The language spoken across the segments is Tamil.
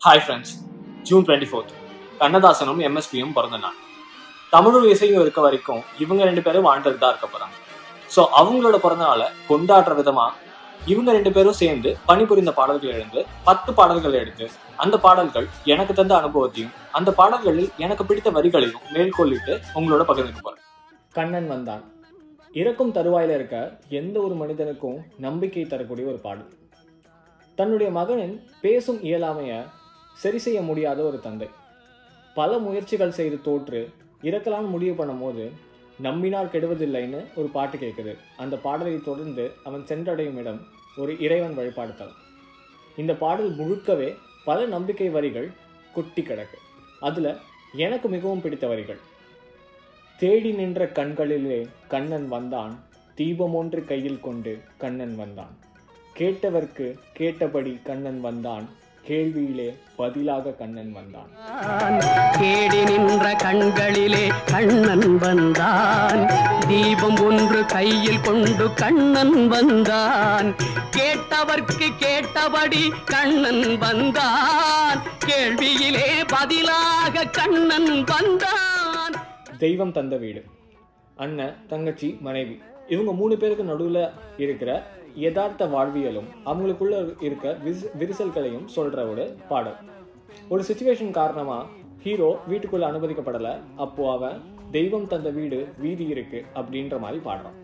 Hi friends June twenty fourth கண்ணதாசனும் எம்எஸ்பியும் பிறந்த நாள் தமிழும் இசையும் இருக்க வரைக்கும் இவங்க ரெண்டு பேரும் வாழ்ந்துட்டு தான் இருக்க போறாங்க ஸோ அவங்களோட பிறந்த நாளை கொண்டாடுற விதமா இவங்க ரெண்டு பேரும் சேர்ந்து பணிபுரிந்த பாடல்கள் எழுந்து பத்து பாடல்கள் எடுத்து அந்த பாடல்கள் எனக்கு தந்த அனுபவத்தையும் அந்த பாடல்களில் எனக்கு பிடித்த வரிகளையும் மேற்கொள்ளிட்டு உங்களோட பகிர்ந்துக்க போறேன் கண்ணன் வந்தான் இறக்கும் தருவாயில இருக்க எந்த ஒரு மனிதனுக்கும் நம்பிக்கை தரக்கூடிய ஒரு பாடல் தன்னுடைய மகனின் பேசும் இயலாமைய சரி செய்ய முடியாத ஒரு தந்தை பல முயற்சிகள் செய்து தோற்று இறக்கலான்னு முடிவு பண்ணும்போது நம்பினால் கெடுவதில்லைன்னு ஒரு பாட்டு கேட்குது அந்த பாடலை தொடர்ந்து அவன் சென்றடையும் இடம் ஒரு இறைவன் வழிபாடு தலம் இந்த பாடல் முழுக்கவே பல நம்பிக்கை வரிகள் கொட்டி கிடக்கு அதுல எனக்கு மிகவும் பிடித்த வரிகள் தேடி நின்ற கண்களிலே கண்ணன் வந்தான் தீபம் ஒன்று கையில் கொண்டு கண்ணன் வந்தான் கேட்டவர்க்கு கேட்டபடி கண்ணன் வந்தான் கேள்வியிலே பதிலாக கண்ணன் வந்தான் தேடி நின்ற கண்களிலே கண்ணன் வந்தான் தீபம் ஒன்று கையில் கொண்டு கண்ணன் வந்தான் கேட்டவர்க்கு கேட்டபடி கண்ணன் வந்தான் கேள்வியிலே பதிலாக கண்ணன் வந்தான் தெய்வம் தந்த வீடு அண்ணன் தங்கச்சி மனைவி இவங்க மூணு பேருக்கு நடுவில் இருக்கிற யதார்த்த வாழ்வியலும் அவங்களுக்குள்ள இருக்க விஸ் விரிசல்களையும் சொல்ற ஒரு பாடல் ஒரு சுச்சுவேஷன் காரணமா ஹீரோ வீட்டுக்குள்ள அனுமதிக்கப்படல அப்போ அவன் தெய்வம் தந்த வீடு வீதி இருக்கு அப்படின்ற மாதிரி பாடுறான்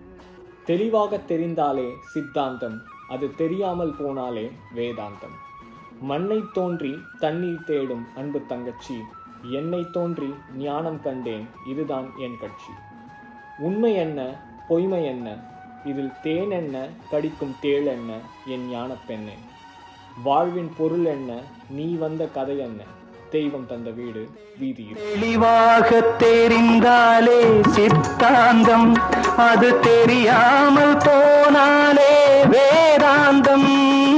தெளிவாக தெரிந்தாலே சித்தாந்தம் அது தெரியாமல் போனாலே வேதாந்தம் மண்ணை தோன்றி தண்ணீர் தேடும் அன்பு தங்கச்சி என்னை தோன்றி ஞானம் கண்டேன் இதுதான் என் கட்சி உண்மை என்ன பொய்மை என்ன இதில் தேன் என்ன கடிக்கும் தேள் என்ன என் ஞான பெண்ணே வாழ்வின் பொருள் என்ன நீ வந்த கதை என்ன தெய்வம் தந்த வீடு வீதி இரு. தெளிவாக தெரிந்தாலே சித்தாந்தம் அது தெரியாமல் போனாலே வேதாந்தம்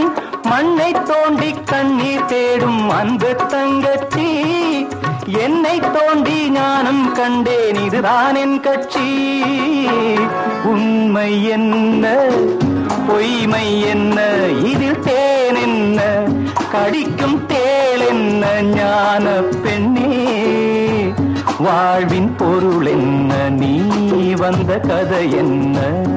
மண்ணை தோண்டி கண்ணீர் தேடும் அன்பு தங்கச்சி என்னை தோண்டி ஞானம் கண்டேன் இதுதான் என் கட்சி உண்மை என்ன பொய்மை என்ன இதில் தேன் என்ன கடிக்கும் தேள் என்ன ஞான பெண்ணே வாழ்வின் பொருள் என்ன நீ வந்த கதை என்ன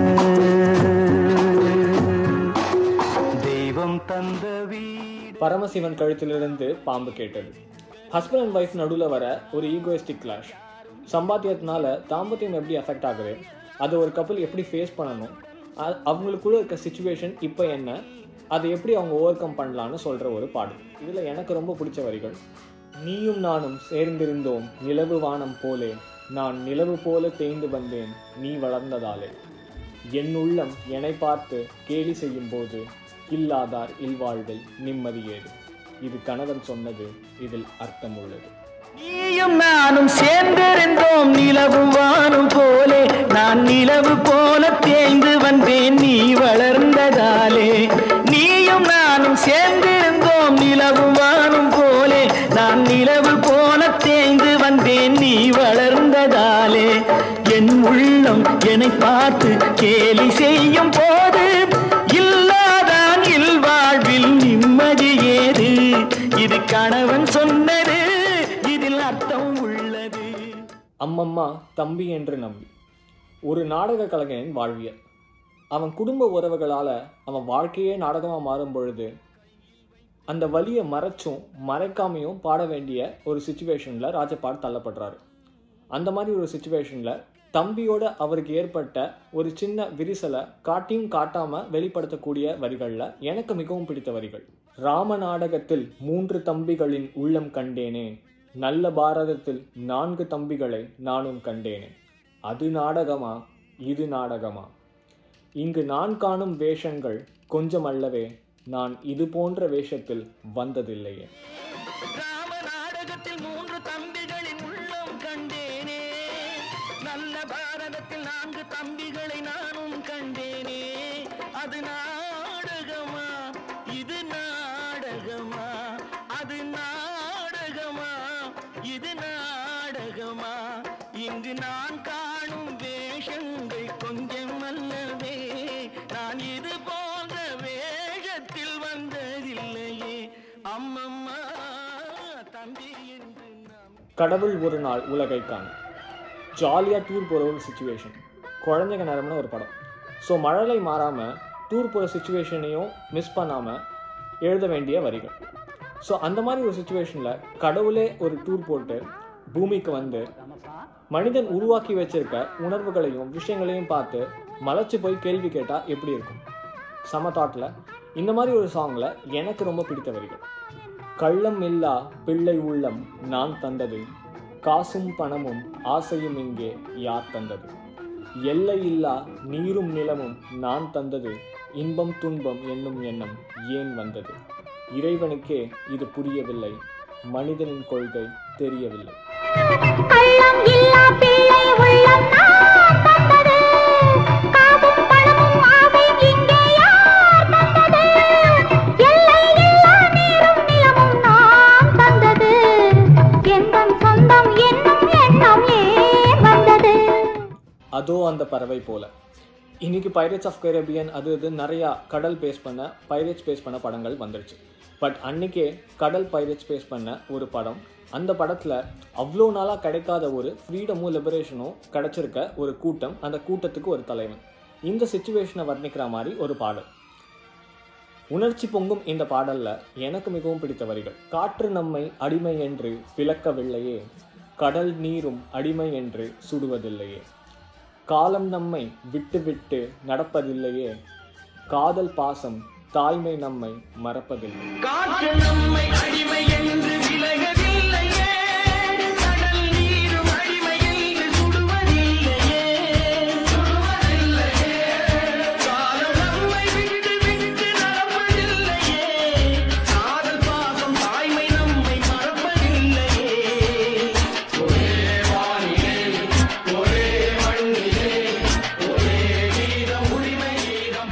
தெய்வம் தந்த வீடு பரமசிவன் கழுத்திலிருந்து பாம்பு கேட்டது ஹஸ்பண்ட் அண்ட் ஒய்ஃப் நடுவில் வர ஒரு ஈகோயிஸ்டிக் கிளாஷ் சம்பாத்தியத்தினால தாம்பத்தியம் எப்படி அஃபெக்ட் ஆகுது அதை ஒரு கப்பல் எப்படி ஃபேஸ் பண்ணணும் அ- அவங்களுக்குள்ள இருக்க சுச்சுவேஷன் இப்போ என்ன அதை எப்படி அவங்க ஓவர் கம் பண்ணலான்னு சொல்கிற ஒரு பாடல் இதில் எனக்கு ரொம்ப பிடிச்ச வரிகள் நீயும் நானும் சேர்ந்திருந்தோம் நிலவு வானம் போலே நான் நிலவு போல தேய்ந்து வந்தேன் நீ வளர்ந்ததாலே என் உள்ளம் என்னை பார்த்து கேலி செய்யும் போது இல்லாதார் இல்வாழ்வில் நிம்மதி ஏது இது கணவன் சொன்னது இதில் அர்த்தம் உள்ளது நீயும் நானும் சேர்ந்திருந்தோம் நிலவும் வானும் போலே நான் நிலவு போல தேய்ந்து வந்தேன் நீ வளர்ந்ததாலே நீயும் நானும் சேர்ந்திருந்தோம் நிலவும் வானும் போலே நான் நிலவு போல தேய்ந்து வந்தேன் நீ வளர்ந்ததாலே என் உள்ளம் என்னை பார்த்து கேலி செய்யும் போது இல்லாதான் இல்வாழ்வில் நிம்மதி ஏது இது கணவன் சொன்னது இதில் அர்த்தம் உள்ளது அம்மம்மா தம்பி என்று நம்பி ஒரு நாடக கலைஞனின் வாழ்வியல் அவன் குடும்ப உறவுகளால் அவன் வாழ்க்கையே நாடகமாக மாறும் பொழுது அந்த வலியை மறைச்சும் மறைக்காமையும் பாட வேண்டிய ஒரு சுச்சுவேஷனில் ராஜபாட் தள்ளப்படுறாரு அந்த மாதிரி ஒரு சுச்சுவேஷனில் தம்பியோட அவருக்கு ஏற்பட்ட ஒரு சின்ன விரிசலை காட்டியும் காட்டாமல் வெளிப்படுத்தக்கூடிய வரிகளில் எனக்கு மிகவும் பிடித்த வரிகள் ராம நாடகத்தில் மூன்று தம்பிகளின் உள்ளம் கண்டேனே நல்ல பாரதத்தில் நான்கு தம்பிகளை நானும் கண்டேனே அது நாடகமா இது நாடகமா இங்கு நான் காணும் வேஷங்கள் கொஞ்சம் அல்லவே நான் இது போன்ற வேஷத்தில் வந்ததில்லையே ராம நாடகத்தில் மூன்று தம்பிகளின் உள்ளம் கண்டேனே நல்ல பாரதத்தில் நான்கு தம்பிகளை நானும் கண்டேனே அது நாடகமா இது நாடகமா அது நாடகமா இது நாடகமா இங்கு நான் காணும் வேஷங்கள் கொஞ்சம் அல்லவே நான் இது போன்ற வேஷத்தில் வந்ததில்லையே அம்மம்மா கடவுள் ஒரு நாள் உலகை காண ஜாலியாக டூர் போகிற ஒரு சுச்சுவேஷன் குழந்தைங்க நேரம்னு ஒரு படம் ஸோ மழலை மாறாமல் டூர் போகிற சுச்சுவேஷனையும் மிஸ் பண்ணாமல் எழுத வேண்டிய வரிகள் ஸோ அந்த மாதிரி ஒரு சுச்சுவேஷனில் கடவுளே ஒரு டூர் போட்டு பூமிக்கு வந்து மனிதன் உருவாக்கி வச்சிருக்க உணர்வுகளையும் விஷயங்களையும் பார்த்து மலைச்சு போய் கேள்வி கேட்டால் எப்படி இருக்கும் சம தாட்டில் இந்த மாதிரி ஒரு சாங்கில் எனக்கு ரொம்ப பிடித்த வரிகள் கள்ளம் இல்லா பிள்ளை உள்ளம் நான் தந்தது காசும் பணமும் ஆசையும் இங்கே யார் தந்தது எல்லை இல்லா நீரும் நிலமும் நான் தந்தது இன்பம் துன்பம் என்னும் எண்ணம் ஏன் வந்தது இறைவனுக்கே இது புரியவில்லை மனிதனின் கொள்கை தெரியவில்லை கள்ளம் இல்லா பிள்ளை உள்ளம் நான் தந்தது காசும் பணமும் ஆசையும் இங்கே யார் தந்தது எல்லை இல்லா நீரும் நிலமும் நான் தந்தது எந்தன் சொந்தம் என்னும் எண்ணம் ஏன் வந்தது அதோ அந்த பறவை போல இன்னைக்கு பைரேட்ஸ் ஆஃப் கரேபியன் அது இது நிறையா கடல் பேஸ் பண்ண பைரேட்ஸ் பேஸ் பண்ண படங்கள் வந்துருச்சு பட் அன்னைக்கே கடல் பைரேட்ஸ் பேஸ் பண்ண ஒரு படம் அந்த படத்தில் அவ்வளோ நாளாக கிடைக்காத ஒரு ஃப்ரீடமும் லிபரேஷனும் கிடைச்சிருக்க ஒரு கூட்டம் அந்த கூட்டத்துக்கு ஒரு தலைவன் இந்த சுச்சுவேஷனை வர்ணிக்கிற மாதிரி ஒரு பாடல் உணர்ச்சி பொங்கும் இந்த பாடல்ல எனக்கு மிகவும் பிடித்த வரிகள் காற்று நம்மை அடிமை என்று விளக்கவில்லையே கடல் நீரும் அடிமை என்று சுடுவதில்லையே காலம் நம்மை விட்டு விட்டு நடப்பதில்லையே காதல் பாசம் தாய்மை நம்மை மறப்பதில்லை காற்று நம்மை அடிமை என்று விலகவில்லையே கடல் நீரும் அடிமை என்று சுடுவதில்லையே சுடுவதில்லையே காலம் நம்மை விட்டு விட்டு நடப்பதில்லையே காதல் பாசம் தாய்மை நம்மை மறப்பதில்லையே ஒரே வானிலே ஒரே மண்ணிலே ஒரே கீதம் உரிமை கீதம்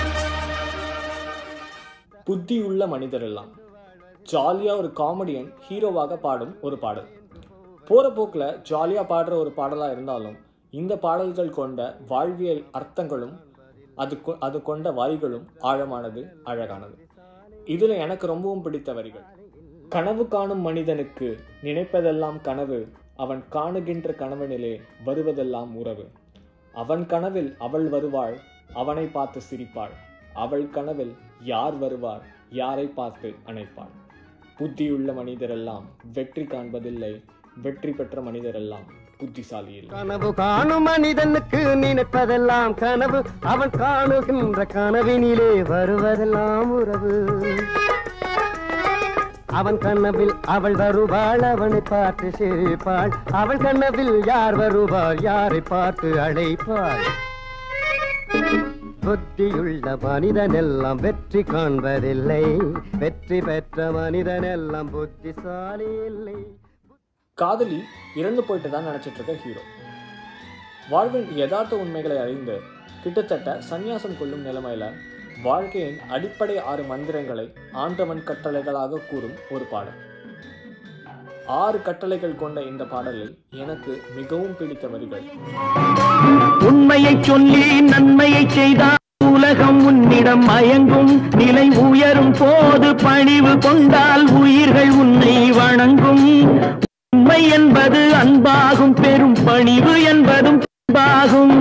புத்தியுள்ள மனிதரெல்லாம் ஜாலியாக ஒரு காமெடியன் ஹீரோவாக பாடும் ஒரு பாடல் போகிற போக்கில் ஜாலியாக பாடுற ஒரு பாடலாக இருந்தாலும் இந்த பாடல்கள் கொண்ட வாழ்வியல் அர்த்தங்களும் அது கொ- அது கொண்ட வரிகளும் ஆழமானது அழகானது இதில் எனக்கு ரொம்பவும் பிடித்த வரிகள் கனவு காணும் மனிதனுக்கு நினைப்பதெல்லாம் கனவு அவன் காணுகின்ற கனவனிலே வருவதெல்லாம் உறவு அவன் கனவில் அவள் வருவாள் அவனை பார்த்து சிரிப்பாள் அவள் கனவில் யார் வருவார் யாரை பார்த்து அணைப்பாள் புத்தியுள்ள மனிதரெல்லாம் வெற்றி காண்பதில்லை வெற்றி பெற்ற மனிதரெல்லாம் புத்திசாலி இல்லை கனவு காணும் மனிதனுக்கு நினைப்பதெல்லாம் கனவு அவன் காணுகின்ற கனவினிலே வருவதெல்லாம் உறவு அவன் கனவில் அவள் வருவாள் அவனை பார்த்து சிரிப்பாள் அவள் கனவில் யார் வருவாள் யாரை பார்த்து அழைப்பாள் புத்தியுள்ள மனிதனெல்லாம் வெற்றி காண்பதில்லை வெற்றி பெற்ற மனிதனெல்லாம் புத்திசாலி இல்லை காதலி இறந்து போயிட்டு தான் நினைச்சிட்டு இருக்க ஹீரோ வாழ்வின் யதார்த்த உண்மைகளை அறிந்து கிட்டத்தட்ட சந்நியாசம் கொள்ளும் நிலைமையில வாழ்க்கையின் அடிப்படை ஆறு மந்திரங்களை ஆண்டவன் கட்டளைகளாக கூறும் ஒரு பாடல் ஆறு கட்டளைகள் கொண்ட இந்த பாடலில் எனக்கு மிகவும் பிடித்த வரிகள் உண்மையை சொல்லி நன்மையை செய்தால் உலகம் உன்னிடம் மயங்கும் நிலை உயரும் போது பணிவு கொண்டால் உயிர்கள் உன்னை வணங்கும் உண்மை என்பது அன்பாகும் பெரும் பணிவு என்பதும் அன்பாகும்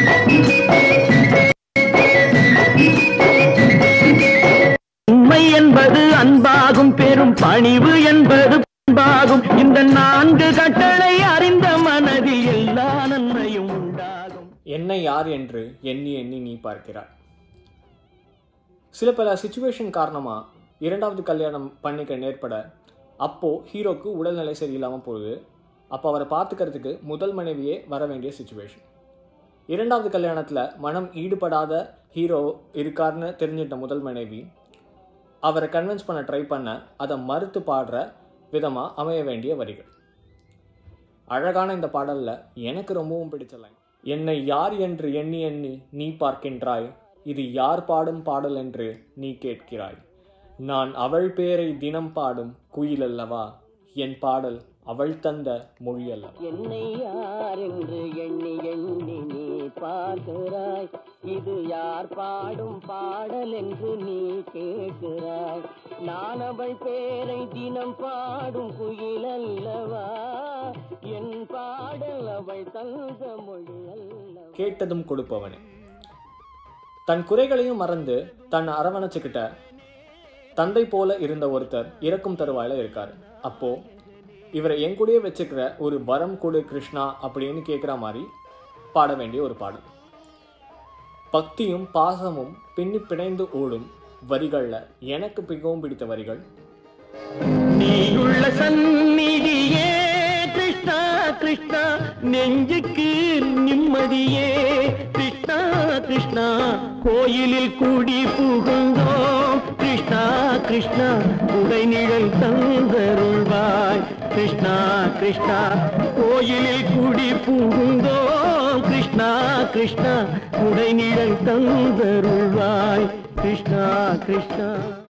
உண்மை என்பது அன்பாகும் பெரும் பணிவு என்பது அன்பாகும் இந்த நான்கு கட்டளை அறிந்த மனதில் எல்லா நன்மையும் உண்டாகும் என்னை யார் என்று எண்ணி எண்ணி நீ பார்க்கிறாய் சில பல சுச்சுவேஷன் காரணமா இரண்டாவது கல்யாணம் பண்ணிக்க நேர்பட அப்போ ஹீரோக்கு உடல்நிலை சரியில்லாமல் போகுது அப்போ அவரை பார்த்துக்கிறதுக்கு முதல் மனைவியே வர வேண்டிய சுச்சுவேஷன் இரண்டாவது கல்யாணத்தில் மனம் ஈடுபடாத ஹீரோ இருக்காருன்னு தெரிஞ்சிட்ட முதல் மனைவி அவரை கன்வின்ஸ் பண்ண ட்ரை பண்ண அதை மறுத்து பாடுற விதமாக அமைய வேண்டிய வரிகள் அழகான இந்த பாடல்ல எனக்கு ரொம்பவும் பிடிச்ச லைன் என்னை யார் என்று எண்ணி எண்ணி நீ பார்க்கின்றாய் இது யார் பாடும் பாடல் என்று நீ கேட்கிறாய் நான் அவள் பேரை தினம் பாடும் குயில் அல்லவா என் பாடல் அவள் தந்த மொழி அல்லவா என்னை யார் என்று எண்ணி எண்ணி நீ பார்க்கிறாய் இது யார் பாடும் பாடல் என்று நீ கேட்கிறாய் நான் அவள் பேரை தினம் பாடும் குயில் அல்லவா என் பாடல் அவள் தங்க மொழி அல்லவா கேட்டதும் கொடுப்பவனே தன் குறைகளையும் மறந்து தன் அரவணைச்சுக்கிட்ட தந்தை போல இருந்த ஒருத்தர் இறக்கும் தருவாயில இருக்காரு அப்போ இவரை என் கூடயே வச்சுக்கிற ஒரு வரம் கொடு கிருஷ்ணா அப்படின்னு கேட்குற மாதிரி பாட வேண்டிய ஒரு பாடல் பக்தியும் பாசமும் பின்னி பிணைந்து ஓடும் வரிகள்ல எனக்கு மிகவும் பிடித்த வரிகள் நீயுள்ள சந்நிதியே கிருஷ்ணா கிருஷ்ணா நெஞ்சுக்கு நிம்மதியே கிருஷ்ணா கிருஷ்ணா கோயிலில் கூடி புகுந்தோம் கிருஷ்ணா கிருஷ்ணா உடைநிழல் தந்தருள்வாய் கிருஷ்ணா கிருஷ்ணா கோயிலில் கூடி புகுந்தோம் கிருஷ்ணா கிருஷ்ணா உடைநிழல் தந்தருள்வாய் கிருஷ்ணா கிருஷ்ணா